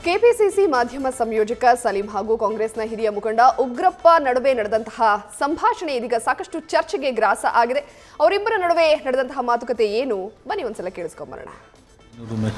KPCC ಮಾಧ್ಯಮ ಸಂಯೋಜಕ ಸಲೀಂ ಹಾಗೂ ಕಾಂಗ್ರೆಸ್ನ ಹಿರಿಯ ಮುಖಂಡ ಉಗ್ರಪ್ಪ ನಡುವೆ ನಡೆದಂತಹ ಸಂಭಾಷಣೆ ಇದೀಗ ಸಾಕಷ್ಟು ಚರ್ಚೆಗೆ ಗ್ರಾಸ ಆಗಿದೆ ಅವರಿಬ್ಬರ ನಡುವೆ ನಡೆದಂತಹ ಮಾತುಕತೆ ಏನು ಬನ್ನಿ ಒಂದ್ಸಲ ಕೇಳಿಸ್ಕೊಂಬರೋಣ ನೂರು ಮೇ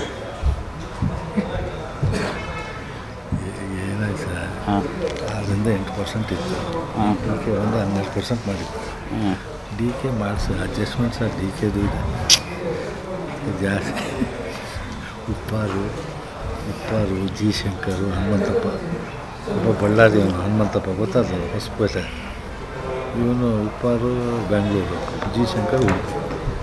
ಏನಾಯ್ತು ಸರ್ ಆರರಿಂದ ಎಂಟು ಪರ್ಸೆಂಟ್ ಇತ್ತು ಡಿ ಕೆ ಒಂದು ಹನ್ನೆರಡು ಪರ್ಸೆಂಟ್ ಮಾಡಿದ್ದು ಡಿ ಕೆ ಮಾಡಿಸಿ ಅಡ್ಜಸ್ಟ್ಮೆಂಟ್ ಸರ್ ಡಿ ಕೆದು ಇದೆ ಜಾಸ್ತಿ ಉಪ್ಪಾರು ಉಪ್ಪಾರು ಜಿ ಶಂಕರು ಹನುಮಂತಪ್ಪ ಒಬ್ಬ ಬಳ್ಳಾರಿ ಅವನು ಹನುಮಂತಪ್ಪ ಗೊತ್ತಾದ ಹೊಸಪೇಟೆ ಇವನು ಉಪ್ಪಾರು ಬೆಂಗಳೂರು ಜಿ ಶಂಕರ್ ಉಡುಪಿ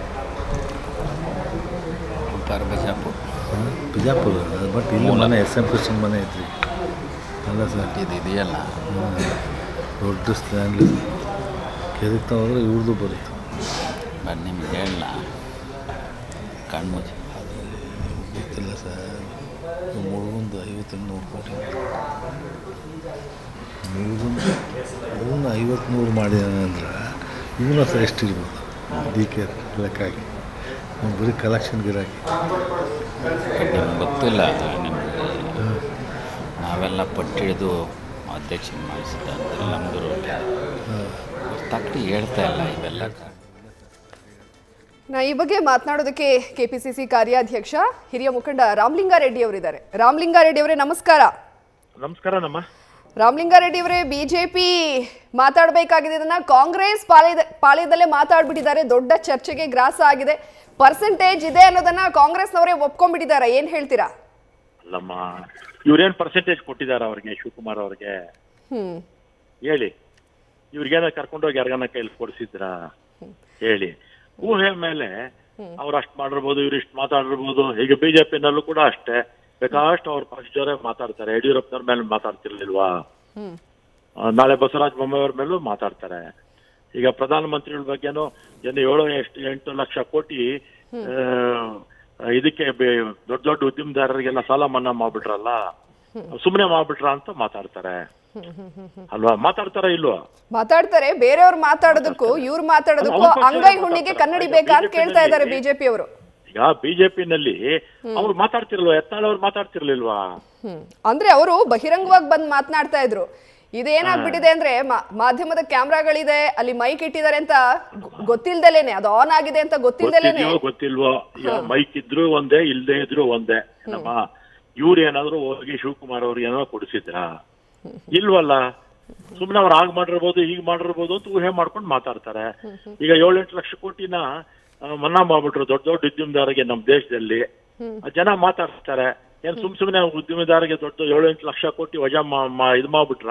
ಉತ್ತರ ಬಿಜಾಪುರ ಹಾಂ, ಬಿಜಾಪುರ ಬಟ್ ಇಲ್ಲಿ ಮನೆ ಎಸ್ ಎಂ ಕೃಷ್ಣನ್ ಮನೆ ಐತ್ರಿ ಅಲ್ಲ ಸರ್ ಇದು ಇದೆಯಲ್ಲ ಹಾಂ. ದೊಡ್ಡ ಸ್ಟ್ಯಾಂಡ್ ಕೆದಕ್ತಾ ಹೋದ್ರೆ ಇವ್ರದ್ದು ಬರುತ್ತೆ ಬಟ್ ನಿಮ್ಗೆ ಹೇಳಲ್ಲ ಕಣ್ಮುಚ್ಚಿ ಗೊತ್ತಿಲ್ಲ ಸರ್ ಮುಳುಗುಂದು ಐವತ್ತು ನೂರು ಕೋಟಿ ಮುಳುಗುಂದು ಮುಳುಗುಂದು ಐವತ್ತು ನೂರು ಮಾಡಿದಾನೆ ಅಂದ್ರೆ ಇವನ ಹತ್ರ ಎಷ್ಟಿರ್ಬೋದು ಡಿ ಕೆ ಲೆಕ್ಕ ಹಾಕಿ ಅವ್ನು ಬರೀ ಕಲೆಕ್ಷನ್ ಗಿರಾಕಿ ಬಟ್ ನಿಮ್ಗೆ ಗೊತ್ತಿಲ್ಲ ನಿಮಗೆ ನಾವೆಲ್ಲ ಪಟ್ಟಿಡಿದು ಅಧ್ಯಕ್ಷನ ಮಾಡಿಸಿದ್ದ ಅಂತ ನಮ್ಮದು ಗೊತ್ತಾಗ್ತಿ ಹೇಳ್ತಾ ಇಲ್ಲ ಇವೆಲ್ಲ ನಾ ಈ ಬಗ್ಗೆ ಮಾತನಾಡೋದಕ್ಕೆ ಕೆಪಿಸಿಸಿ ಕಾರ್ಯಾಧ್ಯಕ್ಷ ಹಿರಿಯ ಮುಖಂಡ ರಾಮಲಿಂಗಾರೆಡ್ಡಿ ಅವರಿದ್ದಾರೆ ರಾಮಲಿಂಗಾರೆಡ್ಡಿ ಅವರೇ ನಮಸ್ಕಾರ ನಮಸ್ಕಾರ ನಮ್ಮ ರಾಮಲಿಂಗಾರೆಡ್ಡಿ ಅವರೇ ಬಿಜೆಪಿ ಮಾತಾಡಬೇಕಾಗಿದೆ ಇದನ್ನ ಕಾಂಗ್ರೆಸ್ ಪಾಳ್ಯದ ಪಾಳ್ಯದಲ್ಲೇ ಮಾತಾಡ್ಬಿಟ್ಟಿದ್ದಾರೆ ದೊಡ್ಡ ಚರ್ಚೆಗೆ ಗ್ರಾಸ ಆಗಿದೆ ಪರ್ಸೆಂಟೇಜ್ ಇದೆ ಅನ್ನೋದನ್ನ ಕಾಂಗ್ರೆಸ್ನವರೇ ಒಪ್ಕೊಂಡ್ಬಿಟ್ಟಿದ್ದಾರೆ ಏನ್ ಹೇಳ್ತೀರಾ ಅಲ್ಲಮ್ಮ ಇವ್ರೇನ್ ಪರ್ಸೆಂಟೇಜ್ ಕೊಟ್ಟಿದ್ದಾರೆ ಅವ್ರಿಗೆ ಶಿವಕುಮಾರ್ ಅವ್ರಿಗೆ ಹ್ಮ್ ಹೇಳಿ ಇವ್ರಿಗೇನ ಕರ್ಕೊಂಡೋಗಿ ಯಾರಿಗಾನ ಕೈಲಿ ಕೊಡಿಸಿದ್ರ ಹೇಳಿ ಊಹೆ ಮೇಲೆ ಅವ್ರು ಅಷ್ಟ್ ಮಾಡಿರ್ಬೋದು ಇವ್ರು ಇಷ್ಟು ಮಾತಾಡಿರ್ಬೋದು ಈಗ ಬಿಜೆಪಿನಲ್ಲೂ ಕೂಡ ಅಷ್ಟೇ ಬೇಕಾಷ್ಟು ಅವ್ರ ಪಕ್ಷದವರೇ ಮಾತಾಡ್ತಾರೆ ಯಡಿಯೂರಪ್ಪನವ್ರ ಮೇಲೆ ಮಾತಾಡ್ತಿರ್ಲಿಲ್ವಾ ಹ್ಮ್ ಆ, ನಾಳೆ ಬಸವರಾಜ ಬೊಮ್ಮಾಯಿಯವ್ರ ಮೇಲೂ ಮಾತಾಡ್ತಾರೆ ಈಗ ಪ್ರಧಾನಮಂತ್ರಿಗಳ ಬಗ್ಗೆನೂ ಏನು ಏಳು ಎಷ್ಟು ಎಂಟು ಲಕ್ಷ ಕೋಟಿ ಆ, ಇದಕ್ಕೆ ಬೆ- ದೊಡ್ಡ ದೊಡ್ಡ ಉದ್ಯಮದಾರರಿಗೆಲ್ಲ ಸಾಲ ಮನ್ನಾ ಮಾಡ್ಬಿಟ್ರಲ್ಲ ಸುಮ್ಮನೆ ಮಾಡ್ಬಿಟ್ರ ಅಂತ ಮಾತಾಡ್ತಾರೆ ಅಲ್ವಾ ಮಾತಾಡ್ತಾರ ಇಲ್ವಾ ಮಾತಾಡ್ತಾರೆ ಬೇರೆಯವ್ರು ಮಾತಾಡೋದಕ್ಕೂ ಇವ್ರು ಮಾತಾಡೋದಕ್ಕೂ ಅವ್ರ ಪಕ್ಷದವ್ರು ಅಂಗೈ ಹುಣ್ಣಿಗೆ ಮಾತಾಡ್ತಾರೆ. ಕನ್ನಡಿ ಬೇಕಾ ಅಂತ ಕೇಳ್ತಾ ಇದ್ದಾರೆ BJP ಬಿಜೆಪಿ ಅವರು ಈಗ ಬಿಜೆಪಿನಲ್ಲಿ ಅವ್ರು ಮಾತಾಡ್ತಿರ್ಲ್ವಾ ಯತ್ನಾಳ್ ಅವ್ರು ಮಾತಾಡ್ತಿರ್ಲಿಲ್ವಾ ಹ್ಮ್ ಅಂದ್ರೆ ಅವರು ಬಹಿರಂಗವಾಗಿ ಬಂದ್ ಮಾತನಾಡ್ತಾ ಇದ್ರು ಇದೇನಾಗ್ಬಿಟ್ಟಿದೆ ಅಂದ್ರೆ ಮಾ- ಮಾಧ್ಯಮದ ಕ್ಯಾಮ್ರಾಗಳಿದೆ ಅಲ್ಲಿ ಮೈಕ್ ಇಟ್ಟಿದ್ದಾರೆ ಅಂತ ಗೊ- ಗೊತ್ತಿಲ್ದಲೇನೆ ಅದು ಆನ್ ಆಗಿದೆ ಅಂತ ಗೊತ್ತಿಲ್ದಲೇನೆ ಗೊತ್ತಿದ್ಯೋ ಗೊತ್ತಿಲ್ವೋ ಈಗ ಮೈಕ್ ಇದ್ರು ಒಂದೇ ಇಲ್ದೇ ಇದ್ರು ಒಂದೇ ನಮ್ಮ ಇವ್ರು ಏನಾದ್ರು ಹೋಗಿ ಶಿವಕುಮಾರ್ ಅವ್ರಿಗೆ ಏನೋ ಕೊಡಿಸಿದ್ರ ಇಲ್ವಲ್ಲ ಸುಮ್ನೆ ಅವ್ರು ಆಗ್ ಮಾಡಿರ್ಬೋದು ಹೀಗ್ ಮಾಡಿರ್ಬೋದು ಅಂತ ಊಹೆ ಮಾಡ್ಕೊಂಡು ಮಾತಾಡ್ತಾರೆ ಈಗ ಏಳೆಂಟು ಲಕ್ಷ ಕೋಟಿನ ಆ, ಮನ್ನಾ ಮಾಡ್ಬಿಟ್ರು ದೊಡ್ಡ ದೊಡ್ಡ ಉದ್ಯಮದಾರರಿಗೆ ನಮ್ಮ ದೇಶದಲ್ಲಿ ಆ ಜನ ಮಾತಾಡ್ತಾರೆ ಏನ್ ಸುಮ್ ಸುಮ್ನೆ ಉದ್ಯಮದಾರರಿಗೆ ದೊಡ್ಡ ಏಳೆಂಟು ಲಕ್ಷ ಕೋಟಿ ವಜಾ ಮಾ- ಮಾ- ಇದ್ ಮಾಡ್ಬಿಟ್ರ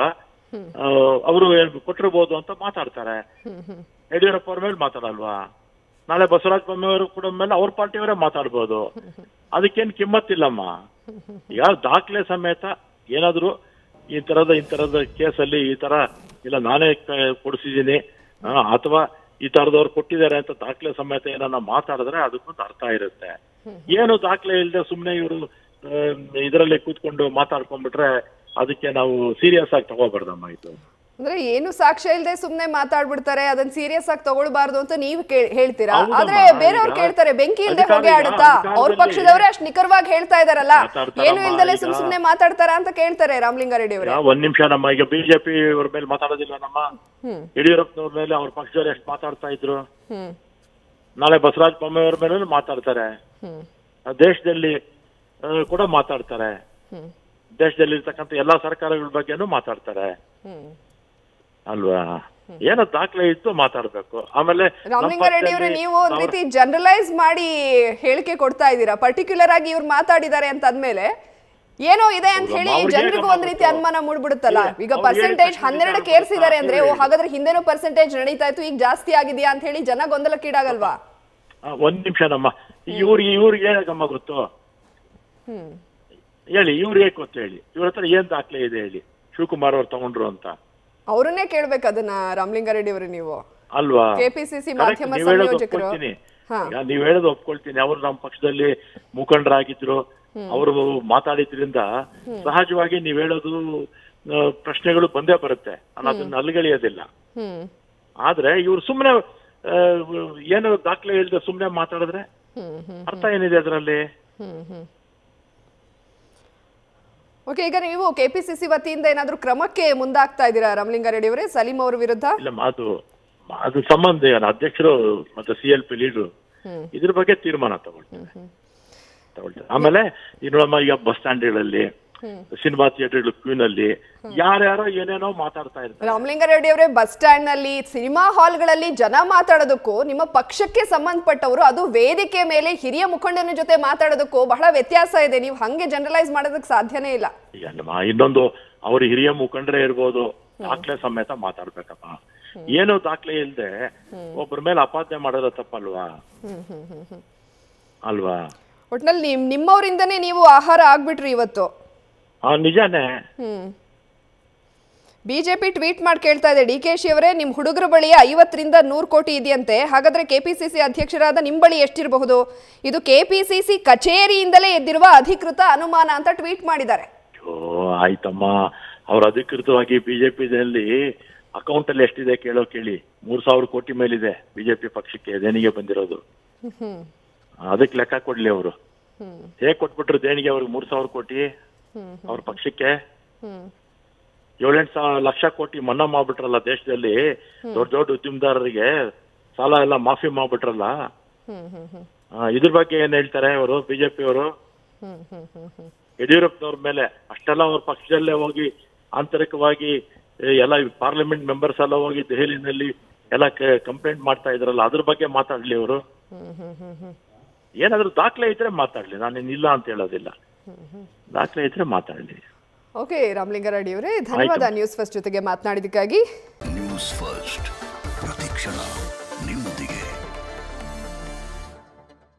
ಅವರು ಕೊಟ್ಟಿರ್ಬೋದು ಅಂತ ಮಾತಾಡ್ತಾರೆ ಯಡಿಯೂರಪ್ಪ ಅವ್ರ ಮೇಲೆ ಮಾತಾಡಲ್ವಾ ನಾಳೆ ಬಸವರಾಜ ಬೊಮ್ಮೆಯವರು ಕೂಡ ಮೇಲೆ ಅವ್ರ ಪಾರ್ಟಿಯವರೇ ಮಾತಾಡ್ಬೋದು ಅದಕ್ಕೇನು ಕಿಮ್ಮತ್ತಿಲ್ಲಮ್ಮ ಈಗ ದಾಖಲೆ ಸಮೇತ ಏನಾದ್ರು ಈ ತರದ ಈ ತರದ ಕೇಸಲ್ಲಿ ಈ ತರ ಇಲ್ಲ ನಾನೇ ಕ- ಕೊಡಿಸಿದ್ದೀನಿ ಆ, ಅಥವಾ ಈ ತರದವ್ರು ಕೊಟ್ಟಿದ್ದಾರೆ ಅಂತ ದಾಖಲೆ ಸಮೇತ ಏನನ್ನ ಮಾತಾಡಿದ್ರೆ ಅದಕ್ಕೊಂದು ಅರ್ಥ ಇರುತ್ತೆ ಏನು ದಾಖಲೆ ಇಲ್ಲದೆ ಸುಮ್ಮನೆ ಇವರು ಇದರಲ್ಲಿ ಕೂತ್ಕೊಂಡು ಮಾತಾಡ್ಕೊಂಡ್ಬಿಟ್ರೆ ಅದಕ್ಕೆ ನಾವು ಸೀರಿಯಸ್ ಆಗಿ ತಗೋಬಾರ್ದಮ್ಮ ಇದು ಅಂದ್ರೆ ಏನು ಸಾಕ್ಷ್ಯ ಇಲ್ಲದೆ ಸುಮ್ನೆ ಮಾತಾಡ್ಬಿಡ್ತಾರೆ ಅದನ್ನ ಸೀರಿಯಸ್ ಆಗಿ ತಗೊಳ್ಬಾರ್ದು ಅಂತ ನೀವು ಕೇ- ಹೇಳ್ತೀರಾ ಹೌದಮ್ಮ, ಆದ್ರೆ ಬೇರೆಯವ್ರು ಈಗ ಕೇಳ್ತಾರೆ ಬೆಂಕಿ ಇಲ್ದೆ ಅಧಿಕಾರಿ- ಹೊಗೆ ಆಡುತ್ತಾ ಅಧಿಕಾರದಲ್ಲಿ- ಅವ್ರ ಪಕ್ಷದವರೇ ಅಷ್ಟ್ ನಿಖರವಾಗಿ ಹೇಳ್ತಾ ಇದಾರಲ್ಲ ಮಾತಾಡ್ತಾರಮ್ಮ, ಏನು ಇಲ್ದಲೆ ಸುಮ್ ಈಗ- ಸುಮ್ನೆ ಮಾತಾಡ್ತಾರ ಅಂತ ಕೇಳ್ತಾರೆ ರಾಮಲಿಂಗಾರೆಡ್ಡಿ ಅವರೇ ಯಾ, ಒಂದ್ ನಿಮಿಷ ನಮ್ಮ ಈಗ ಬಿಜೆಪಿ ಅವ್ರ ಮೇಲೆ ಮಾತಾಡೋದಿಲ್ಲ ನಮ್ಮ ಹ್ಮ್ ಯಡಿಯೂರಪ್ಪನವ್ರ ಮೇಲೆ ಅವ್ರ ಪಕ್ಷದವ್ರು ಎಷ್ಟು ಮಾತಾಡ್ತಾ ಇದ್ರು ಹ್ಮ್ ನಾಳೆ ಬಸವರಾಜ ಬೊಮ್ಮೆಯವ್ರ ಮೇಲೆ ಮಾತಾಡ್ತಾರೆ ಹ್ಮ್ ಆ, ದೇಶದಲ್ಲಿ ಆ, ಕೂಡ ಮಾತಾಡ್ತಾರೆ ಹ್ಮ್ ದೇಶದಲ್ಲಿ ಇರ್ತಕ್ಕಂಥ ಎಲ್ಲಾ ಸರ್ಕಾರಗಳ ಬಗ್ಗೆನೂ ಮಾತಾಡ್ತಾರೆ ಹ್ಮ್ ಅಲ್ವಾ ಏನೋ ದಾಖಲೆ ಇತ್ತು ಮಾತಾಡ್ಬೇಕು ಆಮೇಲೆ ನಮ್ಮ ರಾಮಲಿಂಗಾರೆಡ್ಡಿ ಅವರೇ ಪಕ್ಷದಲ್ಲಿ ನೀವು ಒಂದ್ ಅವ್ರ- ರೀತಿ ಜನರಲೈಸ್ ಮಾಡಿ ಹೇಳಿಕೆ ಕೊಡ್ತಾ ಇದ್ದೀರಾ ಪರ್ಟಿಕ್ಯುಲರ್ ಆಗಿ ಇವ್ರು ಮಾತಾಡಿದ್ದಾರೆ ಅಂತ ಅಂದ್ಮೇಲೆ ಏನೋ ಇದೆ ಅಂತ ಹೇಳಿ ಅವ್ರಿಗೆ ಜನರಿಗೂ ಏನಮ್ಮ ಒಂದ್ ರೀತಿ ಗೊತ್ತು? ಅನುಮಾನ ಮೂಡ್ಬಿಡುತ್ತಲ್ಲ ಇಲ್ಲ, ಈಗ ಅವ್ರಿಗೆ ಪರ್ಸೆಂಟೇಜ್ ಏನು ಹನ್ನೆರಡಕ್ಕೆ ಗೊತ್ತಾ? ಏರ್ಸಿದ್ದಾರೆ ಅಂದ್ರೆ ಓ ಹೇಳಿ. ಹಾಗಾದ್ರೆ ಹಿಂದೆನೂ ಪರ್ಸೆಂಟೇಜ್ ನಡೀತಾ ಇತ್ತು ಈಗ ಜಾಸ್ತಿ ಆಗಿದೆಯಾ ಅಂತ ಹೇಳಿ ಜನ ಗೊಂದಲಕ್ಕೀಡಾಗಲ್ವಾ ಆ, ಒಂದ್ ನಿಮಿಷ ನಮ್ಮ ಇವ್ರಿಗೆ ಇವ್ರಿಗೆ ಏನಕ್ಕಮ್ಮ ಗೊತ್ತು ಹ್ಮ್ ಹೇಳಿ ಇವ್ರಿಗೆ ಗೊತ್ತು ಹೇಳಿ ಇವ್ರ ಹತ್ರ ಏನ್ ದಾಖಲೆ ಇದೆ ಹೇಳಿ ಶಿವಕುಮಾರ್ ಅವ್ರು ತಗೊಂಡ್ರು ಅಂತ ಅವ್ರನ್ನೇ ಕೇಳ್ಬೇಕು ಅದನ್ನ ರಾಮಲಿಂಗಾರೆಡ್ಡಿ ಅವರು ನೀವು ಅಲ್ವಾ ಕೆಪಿಸಿಸಿ Correct, ಮಾಧ್ಯಮ ನೀವ್ ಹೇಳೋದು ಸಂಯೋಜಕರು ಒಪ್ಕೊಳ್ತೀನಿ. ಹಾ ಈಗ ನೀವ್ ಹೇಳೋದು ಒಪ್ಕೊಳ್ತೀನಿ ಅವ್ರು ನಮ್ಮ ಪಕ್ಷದಲ್ಲಿ ಮುಖಂಡರಾಗಿದ್ರು ಅವರು ಮಾತಾಡಿದ್ರಿಂದ ಸಹಜವಾಗಿ ನೀವ್ ಹೇಳೋದು ಆ, ಪ್ರಶ್ನೆಗಳು ಬಂದೇ ಬರುತ್ತೆ ನಾನು ಅದನ್ನ ಅಲ್ಗಳಿಯೋದಿಲ್ಲ ಹ್ಮ್ ಆದ್ರೆ ಇವ್ರು ಸುಮ್ನೆ ಆ, ಏನು ದಾಖಲೆ ಇಲ್ಲದೆ ಸುಮ್ನೆ ಮಾತಾಡಿದ್ರೆ ಹ್ಮ್ ಹ್ಮ್ ಅರ್ಥ ಏನಿದೆ ಅದರಲ್ಲಿ ಹ್ಮ್ ಹ್ಮ್ ಓಕೆ ಈಗ ನೀವು ಕೆಪಿಸಿಸಿ ವತಿಯಿಂದ ಏನಾದರೂ ಕ್ರಮಕ್ಕೆ ಮುಂದಾಗ್ತಾ ಇದ್ದೀರಾ ರಾಮಲಿಂಗಾರೆಡ್ಡಿ ಅವರೇ ಸಲೀಂ ಅವ್ರ ವಿರುದ್ಧ ಇಲ್ಲ ಅದು ಅದು ಸಂಬಂಧ ಏನು ಅಧ್ಯಕ್ಷರು ಮತ್ತೆ ಸಿ ಎಲ್ ಪಿ ಲೀಡರ್ ಇದ್ರ ಬಗ್ಗೆ ತೀರ್ಮಾನ ತಗೊಳ್ತಾರೆ ತಗೊಳ್ತಾರೆ ಆಮೇಲೆ ಇನ್ನು ನಮ್ಮ ಈಗ ಬಸ್ ಸ್ಟ್ಯಾಂಡ್ಗಳಲ್ಲಿ ಸಿನಿಮಾ ಥಿಯೇಟರ್ಗಳು ಕ್ಯೂನ್ ಅಲ್ಲಿ ಯಾರ್ಯಾರೋ ಏನೇನೋ ಮಾತಾಡ್ತಾ ಇರ್ತಾರೆ ರಾಮಲಿಂಗಾರೆಡ್ಡಿ ಅವರೇ ಬಸ್ ಸ್ಟ್ಯಾಂಡ್ ನಲ್ಲಿ ಸಿನಿಮಾ ಹಾಲ್ಗಳಲ್ಲಿ ಜನ ಮಾತಾಡೋದಕ್ಕೂ ನಿಮ್ಮ ಪಕ್ಷಕ್ಕೆ ಸಂಬಂಧಪಟ್ಟವರು ಅದು ವೇದಿಕೆ ಮೇಲೆ ಹಿರಿಯ ಮುಖಂಡನ ಜೊತೆ ಮಾತಾಡೋದಕ್ಕೂ ಬಹಳ ವ್ಯತ್ಯಾಸ ಇದೆ ನೀವು ಹಂಗೆ ಜನರಲೈಸ್ ಮಾಡೋದಕ್ಕೆ ಸಾಧ್ಯನೇ ಇಲ್ಲ ಈಗ ನಮ್ಮ ಇನ್ನೊಂದು ಅವ್ರ ಹಿರಿಯ ಮುಖಂಡರೇ ಇರ್ಬೋದು ದಾಖಲೆ ಸಮೇತ ಮಾತಾಡ್ಬೇಕಪ್ಪ ಏನು ದಾಖಲೆ ಇಲ್ದೆ ಒಬ್ಬರ ಮೇಲೆ ಅಪಾದನೆ ಮಾಡೋದು ತಪ್ಪಲ್ವಾ ಅಲ್ವಾ ಒಟ್ನಲ್ಲಿ ನಿಮ್ ನಿಮ್ಮವರಿಂದನೇ ನೀವು ಆಹಾರ ಆಗ್ಬಿಟ್ರಿ ಇವತ್ತು ಆ ನಿಜಾನೇ ಹ್ಮ್ ಬಿಜೆಪಿ ಟ್ವೀಟ್ ಮಾಡಿ ಕೇಳ್ತಾ ಇದೆ ಡಿ ಕೆ ಶಿ ಅವರೇ ನಿಮ್ ಹುಡುಗರ ಬಳಿ ಐವತ್ತರಿಂದ ನೂರು ಕೋಟಿ ಇದೆಯಂತೆ ಹಾಗಾದ್ರೆ ಕೆಪಿಸಿಸಿ ಅಧ್ಯಕ್ಷರಾದ ನಿಮ್ ಬಳಿ ಎಷ್ಟಿರಬಹುದು ಇದು ಕೆಪಿಸಿಸಿ ಕಚೇರಿಯಿಂದಲೇ ಎದ್ದಿರುವ ಅಧಿಕೃತ ಅನುಮಾನ ಅಂತ ಟ್ವೀಟ್ ಮಾಡಿದ್ದಾರೆ ಅಯ್ಯೋ ಆಯ್ತಮ್ಮ ಅವ್ರ ಅಧಿಕೃತವಾಗಿ ಬಿಜೆಪಿದಲ್ಲಿ ಅಕೌಂಟ್ ಅಲ್ಲಿ ಎಷ್ಟಿದೆ ಕೇಳೋ ಕೇಳಿ ಮೂರ್ ಸಾವಿರ ಕೋಟಿ ಮೇಲಿದೆ ಬಿಜೆಪಿ ಪಕ್ಷಕ್ಕೆ ದೇಣಿಗೆ ಬಂದಿರೋದು ಅದಕ್ಕೆ ಲೆಕ್ಕ ಕೊಡ್ಲಿ ಅವರು ಹೇಗ್ ಕೊಟ್ಬಿಟ್ರು ದೇಣಿಗೆ ಅವ್ರಿಗೆ ಮೂರ್ ಸಾವಿರ ಕೋಟಿ ಅವ್ರ ಪಕ್ಷಕ್ಕೆ ಏಳೆಂಟು ಸಾವಿರ ಲಕ್ಷ ಕೋಟಿ ಮನ್ನಾ ಮಾಡ್ಬಿಟ್ರಲ್ಲ ದೇಶದಲ್ಲಿ ದೊಡ್ಡ ದೊಡ್ಡ ಉದ್ಯಮದಾರರಿಗೆ ಸಾಲ ಎಲ್ಲ ಮಾಫಿ ಮಾಡ್ಬಿಟ್ರಲ್ಲ ಆ, ಇದ್ರ ಬಗ್ಗೆ ಏನ್ ಹೇಳ್ತಾರೆ ಅವರು ಬಿಜೆಪಿ ಅವರು ಯಡಿಯೂರಪ್ಪನವ್ರ ಮೇಲೆ ಅಷ್ಟೆಲ್ಲ ಅವ್ರ ಪಕ್ಷದಲ್ಲೇ ಹೋಗಿ ಆಂತರಿಕವಾಗಿ ಏ, ಎಲ್ಲ ಪಾರ್ಲಿಮೆಂಟ್ ಮೆಂಬರ್ಸ್ ಎಲ್ಲ ಹೋಗಿ ದೆಹಲಿನಲ್ಲಿ ಎಲ್ಲ ಕಂಪ್ಲೇಂಟ್ ಮಾಡ್ತಾ ಇದ್ರಲ್ಲ ಅದ್ರ ಬಗ್ಗೆ ಮಾತಾಡ್ಲಿ ಅವರು ಏನಾದ್ರೂ ದಾಖಲೆ ಇದ್ರೆ ಮಾತಾಡ್ಲಿ ನಾನೇನ್ ಇಲ್ಲ ಅಂತ ಹೇಳೋದಿಲ್ಲ ದಾಖಲೆ ಇದ್ರೆ ಮಾತಾಡ್ಲಿ ಓಕೆ ರಾಮಲಿಂಗಾರೆಡ್ಡಿ ಅವರೇ ಧನ್ಯವಾದ ನ್ಯೂಸ್ ಫಸ್ಟ್ ಜೊತೆಗೆ ಮಾತನಾಡಿದ್ದಕ್ಕಾಗಿ ನ್ಯೂಸ್ ಫಸ್ಟ್ ಪ್ರತಿಕ್ಷಣ